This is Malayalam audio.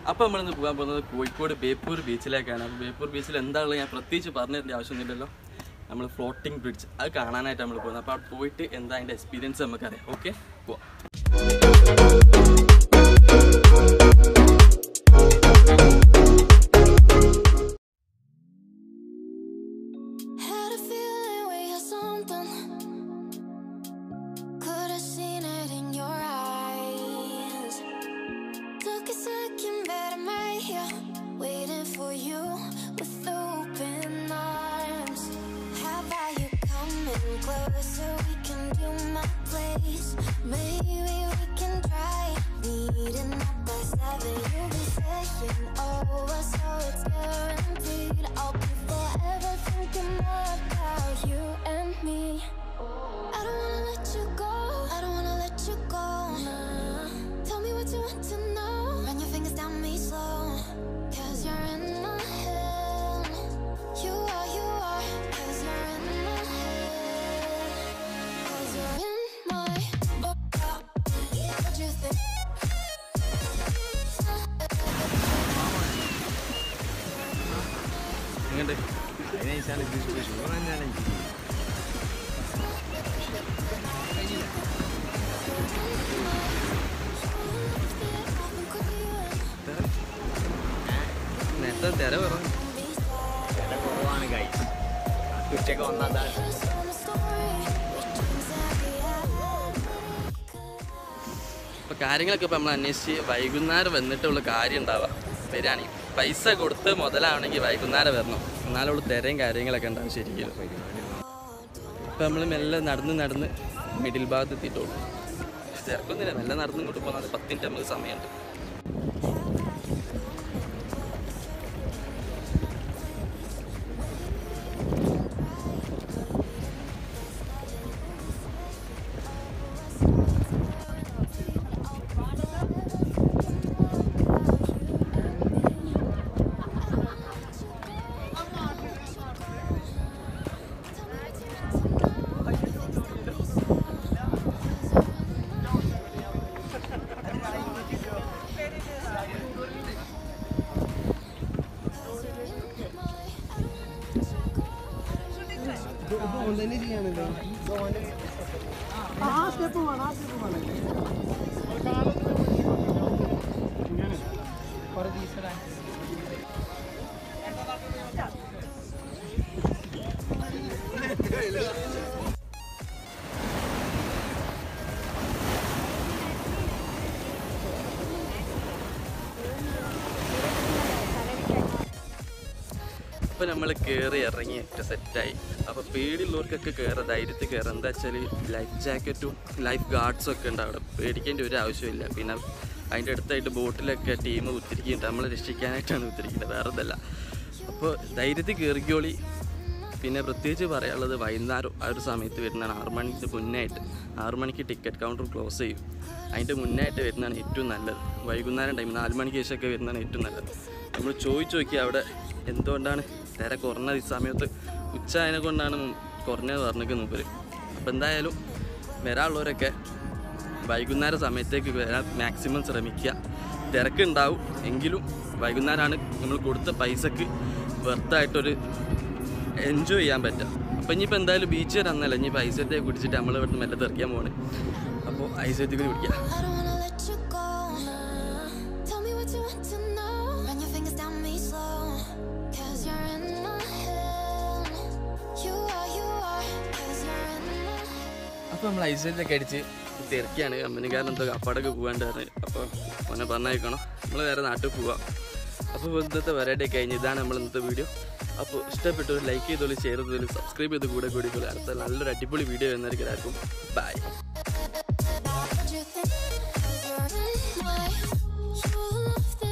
അപ്പോൾ നമ്മളിന്ന് പോകാൻ പോകുന്നത് കോഴിക്കോട് ബേപ്പൂർ ബീച്ചിലേക്കാണ് അപ്പോൾ ബേപ്പൂർ ബീച്ചിൽ എന്താണുള്ളത് ഞാൻ പ്രത്യേകിച്ച് പറഞ്ഞു തരേണ്ട ആവശ്യമൊന്നുമില്ലല്ലോ നമ്മൾ ഫ്ലോട്ടിംഗ് ബ്രിഡ്ജ് അത് കാണാനായിട്ട് നമ്മൾ പോകുന്നത് അപ്പോൾ അവിടെ പോയിട്ട് എന്താ അതിൻ്റെ എക്സ്പീരിയൻസ് നമുക്കറിയാം ഓക്കെ പോവാം Had a feeling we had something. Could have seen it in your eyes. Took a second, but I'm right here, waiting for you with open arms. How about you coming closer? We can do my place. Maybe we can try meeting up by seven. You'll be saying over, so it's guaranteed. I'll be forever thinking about you and me. I don't wanna let you go. I don't wanna let you go. Nah. Tell me what you want to know. Run your fingers down me slow. Cause you're in my head. You are, you are. Cause you're in my head. Cause you're in my What you think? എങ്ങോട്ട് അതിനനുസരിച്ചാണ് ഇത് ഷുഗർ തന്നെയാണ് എനിക്ക് നേരത്തെ തിര പറഞ്ഞു വില കുറവാണ് കൈ ഉച്ചക്ക് ഒന്നാം അപ്പോൾ കാര്യങ്ങളൊക്കെ ഇപ്പോൾ നമ്മൾ അന്വേഷിച്ച് വൈകുന്നേരം വന്നിട്ടുള്ള കാര്യം ഉണ്ടാവുക വരികയാണെങ്കിൽ പൈസ കൊടുത്ത് മുതലാണെങ്കിൽ വൈകുന്നേരം വരണം എന്നാലുള്ള തിരയും കാര്യങ്ങളൊക്കെ ഉണ്ടാവും ശരിക്കും അപ്പോൾ നമ്മൾ മെല്ലെ നടന്ന് നടന്ന് മിഡിൽ ഭാഗത്ത് എത്തിയിട്ടുള്ളൂ തിരക്കൊന്നുമില്ല മെല്ലെ നടന്ന് ഇങ്ങോട്ട് പോകുന്നത് പത്ത് മിനിറ്റ് നമുക്ക് സമയമുണ്ട് അപ്പോൾ നമ്മൾ കയറി ഇറങ്ങി ഒക്കെ സെറ്റായി അപ്പോൾ പേടിയുള്ളവർക്കൊക്കെ കയറാം ധൈര്യത്തിൽ കയറാം എന്താ വെച്ചാൽ ലൈഫ് ജാക്കറ്റും ലൈഫ് ഗാർഡ്സും ഒക്കെ ഉണ്ട് അവിടെ പേടിക്കേണ്ട ഒരു ആവശ്യമില്ല പിന്നെ അതിൻ്റെ അടുത്തായിട്ട് ബോട്ടിലൊക്കെ ടീം കുത്തിരിക്കുന്നുണ്ട് നമ്മളെ രക്ഷിക്കാനായിട്ടാണ് കുത്തിരിക്കുന്നത് വേറെ ഇതല്ല അപ്പോൾ ധൈര്യത്തിൽ കയറിക്കോളി പിന്നെ പ്രത്യേകിച്ച് പറയാനുള്ളത് വൈകുന്നേരം ആ ഒരു സമയത്ത് വരുന്നതാണ് ആറ് മണിക്ക് മുന്നായിട്ട് ആറ് മണിക്ക് ടിക്കറ്റ് കൗണ്ടർ ക്ലോസ് ചെയ്യും അതിൻ്റെ മുന്നായിട്ട് വരുന്നതാണ് ഏറ്റവും നല്ലത് വൈകുന്നേരം ടൈം നാല് മണിക്ക് ശേഷമൊക്കെ വരുന്നതാണ് ഏറ്റവും നല്ലത് നമ്മൾ ചോദിച്ചു നോക്കി അവിടെ എന്തുകൊണ്ടാണ് നേരെ കുറഞ്ഞത് ഈ സമയത്ത് ഉച്ച അതിനെ കൊണ്ടാണ് കുറഞ്ഞത് പറഞ്ഞിരിക്കുന്നത് മുമ്പിൽ അപ്പോൾ എന്തായാലും വരാനുള്ളവരൊക്കെ വൈകുന്നേര സമയത്തേക്ക് വരാൻ മാക്സിമം ശ്രമിക്കുക തിരക്കുണ്ടാവും എങ്കിലും വൈകുന്നേരമാണ് നമ്മൾ കൊടുത്ത പൈസക്ക് വെർത്തായിട്ടൊരു എൻജോയ് ചെയ്യാൻ പറ്റുക അപ്പോൾ ഇനിയിപ്പോൾ എന്തായാലും ബീച്ച് വരെ അന്നല്ല ഇനി ഐസത്തേക്ക് കുടിച്ചിട്ട് നമ്മൾ ഇവിടുന്ന് മെല്ലെ തെറിക്കാൻ പോവാണ് അപ്പോൾ ഐസത്തേക്ക് കുടിക്കുക I don't wanna let you go. Nah. Tell me what you want to know. Run your fingers down me slow. Cause you're in my head. You are, you are. Cause you're in my head. അപ്പോൾ നമ്മൾ ഐസത്തേക്ക് അടിച്ച് തിരക്കാണ് കമ്പനിക്കാരൻ എന്തോ അപ്പാടൊക്കെ പോകാണ്ട് പറഞ്ഞ് അപ്പോൾ മോനെ പറഞ്ഞയക്കണം നമ്മൾ വേറെ നാട്ടിൽ പോവാം അപ്പോൾ ഇന്നത്തെ വെറൈറ്റി കഴിഞ്ഞ് ഇതാണ് നമ്മൾ ഇന്നത്തെ വീഡിയോ അപ്പോൾ ഇഷ്ടപ്പെട്ടു ലൈക്ക് ചെയ്തോളൂ ഷെയർ ചെയ്തോളൂ സബ്സ്ക്രൈബ് ചെയ്ത് കൂടെ കൂടി അടുത്ത നല്ലൊരു അടിപൊളി വീഡിയോ വരുന്നതായിരിക്കും എല്ലാവർക്കും bye What you think? Cause you're in my. You love